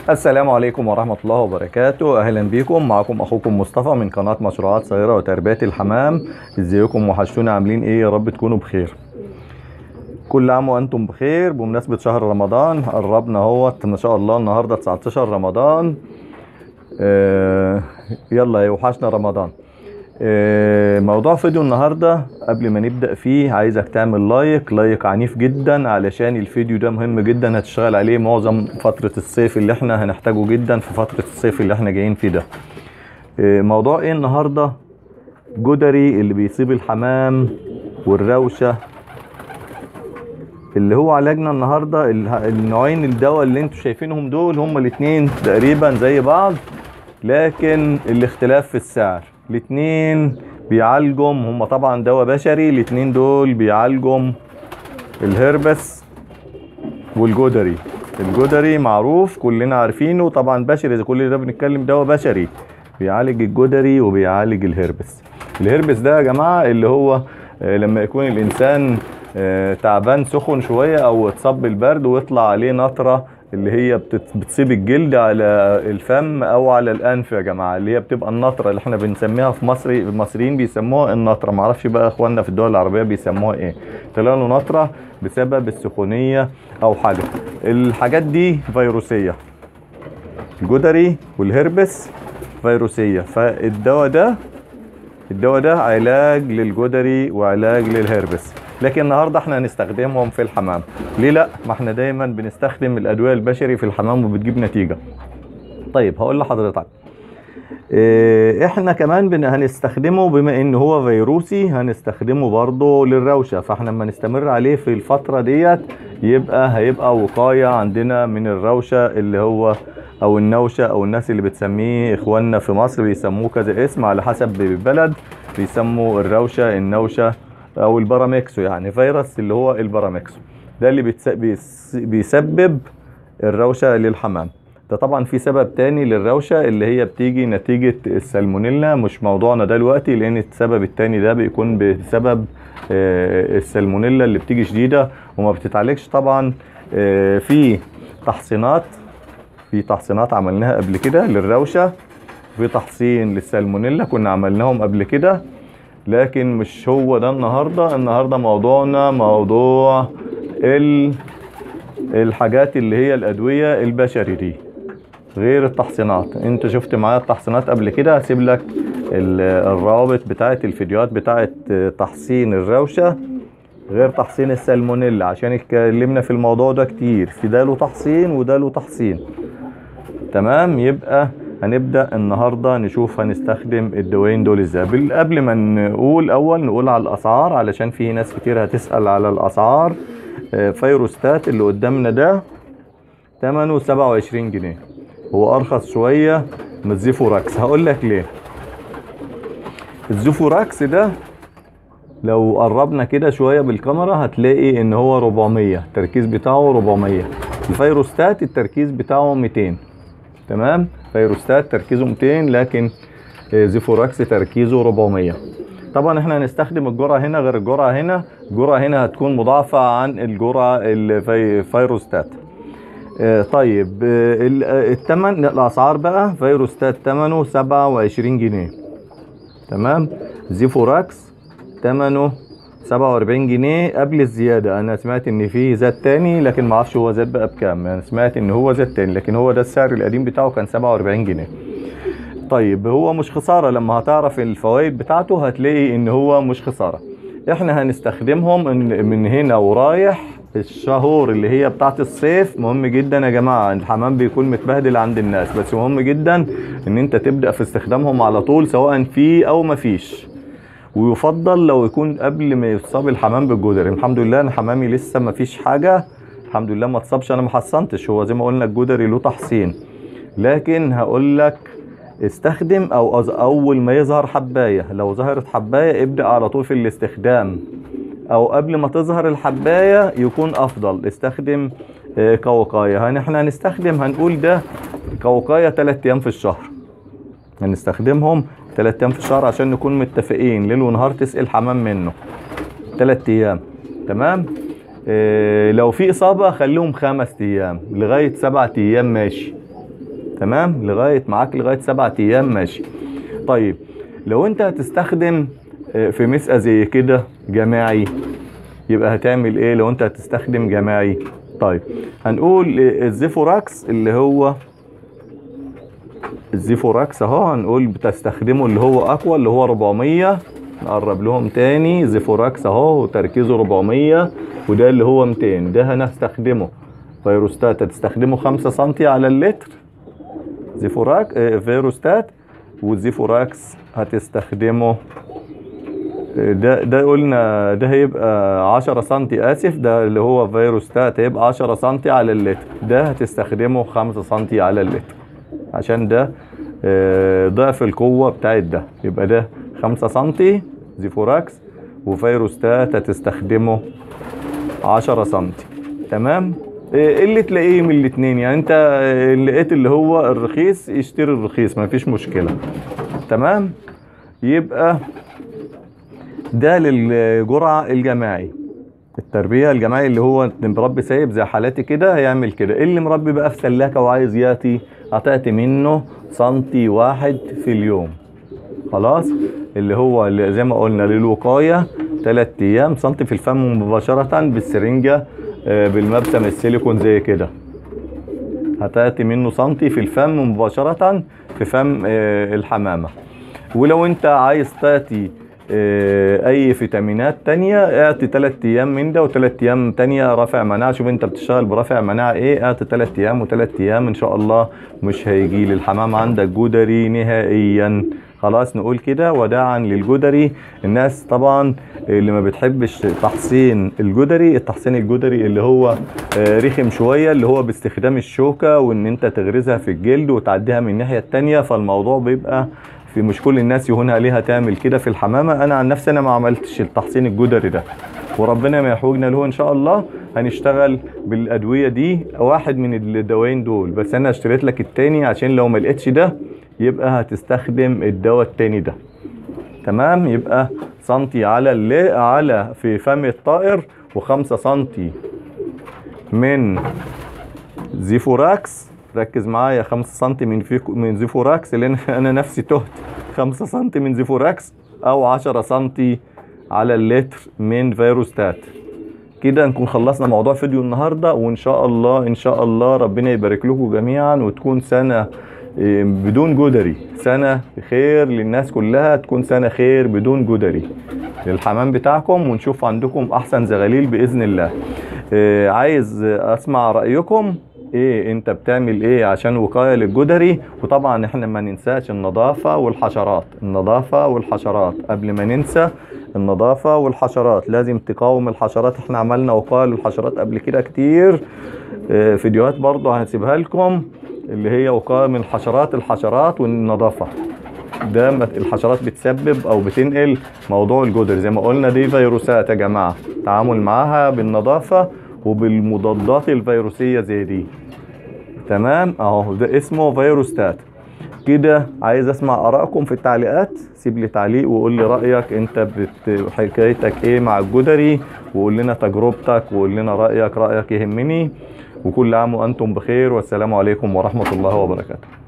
السلام عليكم ورحمة الله وبركاته أهلا بكم معكم أخوكم مصطفى من قناة مشروعات صغيرة وتربية الحمام ازيكم وحشتونا عاملين ايه يا رب تكونوا بخير كل عام وانتم بخير بمناسبة شهر رمضان قربنا اهوت ما شاء الله النهاردة 19 رمضان آه يلا يوحشنا رمضان آه موضوع فيديو النهاردة قبل ما نبدأ فيه عايزك تعمل لايك لايك عنيف جدا علشان الفيديو ده مهم جدا هتشتغل عليه معظم فترة الصيف اللي احنا هنحتاجه جدا في فترة الصيف اللي احنا جايين فيه ده آه موضوع ايه النهاردة جدري اللي بيصيب الحمام والروشة اللي هو علاجنا النهارده ال- النوعين الدواء اللي انتوا شايفينهم دول هما الاتنين تقريبا زي بعض لكن الاختلاف في السعر الاتنين بيعالجهم هما طبعا دواء بشري الاتنين دول بيعالجهم الهربس والجدري الجدري معروف كلنا عارفينه طبعا بشري اذا كل ده بنتكلم دواء بشري بيعالج الجدري وبيعالج الهربس الهربس ده يا جماعه اللي هو آه، لما يكون الانسان آه، تعبان سخن شويه او اتصاب بالبرد ويطلع عليه نطره اللي هي بتت- بتصيب الجلد على الفم او على الانف يا جماعه اللي هي بتبقى النطره اللي احنا بنسميها في مصر المصريين بيسموها النطره معرفش بقى اخواننا في الدول العربيه بيسموها ايه طلع له نطره بسبب السخونيه او حاجه الحاجات دي فيروسيه الجدري والهربس فيروسيه فالدواء ده الدواء ده علاج للجدري وعلاج للهربس لكن النهارده احنا هنستخدمهم في الحمام ليه لا ما احنا دايما بنستخدم الادويه البشري في الحمام وبتجيب نتيجه طيب هقول لحضرتك إيه، احنا كمان بن هنستخدمه بما ان هو فيروسي هنستخدمه برضه للروشه فاحنا لما نستمر عليه في الفتره ديت يبقى هيبقى وقايه عندنا من الروشه اللي هو او النوشه او الناس اللي بتسميه اخواننا في مصر بيسموه كذا اسم على حسب البلد بيسموا الروشه النوشه او الباراميكسو يعني فيروس اللي هو الباراميكسو ده اللي بيتس- بيس- بيسبب الروشه للحمام ده طبعا في سبب تاني للروشة اللي هي بتيجي نتيجة السالمونيلا مش موضوعنا ده دلوقتي لأن السبب التاني ده بيكون بسبب آه، السالمونيلا اللي بتيجي شديدة وما بتتعالجش طبعا آه، في تحصينات في تحصينات عملناها قبل كده للروشة في تحصين للسالمونيلا كنا عملناهم قبل كده لكن مش هو ده النهاردة النهاردة موضوعنا موضوع ال الحاجات اللي هي الأدوية البشري دي غير التحصينات انت شفت معايا التحصينات قبل كده هسيب لك ال- الروابط بتاعت الفيديوهات بتاعت تحصين الروشة غير تحصين السالمونيلا عشان اتكلمنا في الموضوع ده كتير في ده له تحصين وده له تحصين تمام يبقى هنبدأ النهاردة نشوف هنستخدم الدوايين دول ازاي بال- قبل ما نقول اول نقول على الاسعار علشان في ناس كتير هتسأل على الاسعار آه، فيروستات اللي قدامنا ده ثمنه 27 جنيه هو ارخص شوية من الزيفوراكس هقول لك ليه الزيفوراكس ده لو قربنا كده شوية بالكاميرا هتلاقي ان هو 400 التركيز بتاعه 400 الفيروستات التركيز بتاعه 200 تمام فيروستات تركيزه 200 لكن آه، زيفوراكس تركيزه 400 طبعا احنا هنستخدم الجرعة هنا غير الجرعة هنا الجرعة هنا هتكون مضاعفة عن الجرعة الفيروستات آه، طيب آه، ال- آه، التمن الاسعار بقى فيروستات ثمنه 27 جنيه تمام زيفوراكس ثمنه 47 جنيه قبل الزياده انا سمعت ان في زاد تاني لكن ما اعرفش هو زاد بقى بكام انا سمعت ان هو زاد تاني لكن هو ده السعر القديم بتاعه كان 47 جنيه طيب هو مش خساره لما هتعرف الفوائد بتاعته هتلاقي ان هو مش خساره احنا هنستخدمهم إن- من هنا ورايح الشهور اللي هي بتاعت الصيف مهم جدا يا جماعه الحمام بيكون متبهدل عند الناس بس مهم جدا ان انت تبدا في استخدامهم على طول سواء في او مفيش ويفضل لو يكون قبل ما يصاب الحمام بالجدري الحمد لله انا حمامي لسه ما فيش حاجه الحمد لله ما اتصابش انا ما حصنتش هو زي ما قلنا الجدري له تحصين لكن هقول لك استخدم او أز- اول ما يظهر حبايه لو ظهرت حبايه ابدا على طول في الاستخدام او قبل ما تظهر الحبايه يكون افضل استخدم آه، كوقايه هن احنا هنستخدم هنقول ده كوقايه 3 ايام في الشهر هنستخدمهم 3 ايام في الشهر عشان نكون متفقين ليل ونهار تسقي الحمام منه 3 ايام تمام إيه لو في اصابه خليهم خمس ايام لغايه سبعة ايام ماشي تمام لغايه معاك لغايه سبعة ايام ماشي طيب لو انت هتستخدم آه، في مسقى زي كده جماعي يبقى هتعمل ايه لو انت هتستخدم جماعي طيب هنقول آه، الزيفوراكس اللي هو الزيفوراكس اهو هنقول بتستخدمه اللي هو اقوى اللي هو 400 نقرب لهم تاني زيفوراكس اهو وتركيزه 400 وده اللي هو 200 ده هنستخدمه فيروستات هتستخدمه 5 سم على اللتر زيفوراك آه، فيروستات والزيفوراكس هتستخدمه آه، ده ده قلنا ده هيبقى 10 سم اسف ده اللي هو فيروستات هيبقى 10 سم على اللتر ده هتستخدمه 5 سم على اللتر عشان ده آه، ضعف القوة بتاعت ده يبقى ده 5 سم زيفوراكس وفيروستات هتستخدمه 10 سم تمام إيه اللي تلاقيه من الاتنين يعني انت آه، لقيت اللي هو الرخيص اشتري الرخيص ما فيش مشكلة تمام يبقى ده للجرعة الجماعي التربية الجماعي اللي هو مربي سايب زي حالاتي كده هيعمل كده اللي مربي بقى في سلاكة وعايز ياتي هتأتي منه سنتي واحد في اليوم خلاص اللي هو اللي زي ما قلنا للوقاية تلات ايام سنتي في الفم مباشرة بالسرنجة آه، بالمبسم السيليكون زي كده هتأتي منه سنتي في الفم مباشرة في فم آه، الحمامة ولو انت عايز تاتي آه، اي فيتامينات تانية اعطي تلات ايام من ده وتلات ايام تانية رافع مناعة شوف انت بتشتغل برافع مناعة ايه اعطي تلات ايام وتلات ايام ان شاء الله مش هيجي للحمام عندك جدري نهائيا خلاص نقول كده وداعا للجدري الناس طبعا اللي ما بتحبش تحصين الجدري التحصين الجدري اللي هو آه، رخم شوية اللي هو باستخدام الشوكة وان انت تغرزها في الجلد وتعديها من الناحية التانية فالموضوع بيبقى في مش كل الناس يهون عليها تعمل كده في الحمامة انا عن نفسي انا ما عملتش التحصين الجدري ده وربنا ما يحوجنا له ان شاء الله هنشتغل بالادوية دي واحد من الدوايين دول بس انا اشتريت لك التاني عشان لو ما لقيتش ده يبقى هتستخدم الدواء التاني ده تمام يبقى سنتي على اللي على في فم الطائر وخمسة سنتي من زيفوراكس ركز معايا 5 سم من فيكو من زيفوراكس لان انا نفسي تهت 5 سم من زيفوراكس او 10 سم على اللتر من فيروستات كده نكون خلصنا موضوع فيديو النهارده وان شاء الله ان شاء الله ربنا يبارك لكم جميعا وتكون سنه إيه، بدون جدري سنه خير للناس كلها تكون سنه خير بدون جدري للحمام بتاعكم ونشوف عندكم احسن زغاليل باذن الله إيه، عايز اسمع رايكم ايه انت بتعمل ايه عشان وقايه للجدري وطبعا احنا ما ننساش النظافه والحشرات النظافه والحشرات قبل ما ننسى النظافه والحشرات لازم تقاوم الحشرات احنا عملنا وقايه للحشرات قبل كده كتير آه، فيديوهات برضه هسيبها لكم اللي هي وقايه من الحشرات الحشرات والنظافه ده ما- الحشرات بتسبب او بتنقل موضوع الجدري زي ما قلنا دي فيروسات يا جماعه تعامل معاها بالنظافه وبالمضادات الفيروسيه زي دي تمام اهو ده اسمه فيروستات كده عايز اسمع ارائكم في التعليقات سيب لي تعليق وقول لي رايك انت بت... حكايتك ايه مع الجدري وقول لنا تجربتك وقول لنا رايك رايك يهمني وكل عام وانتم بخير والسلام عليكم ورحمه الله وبركاته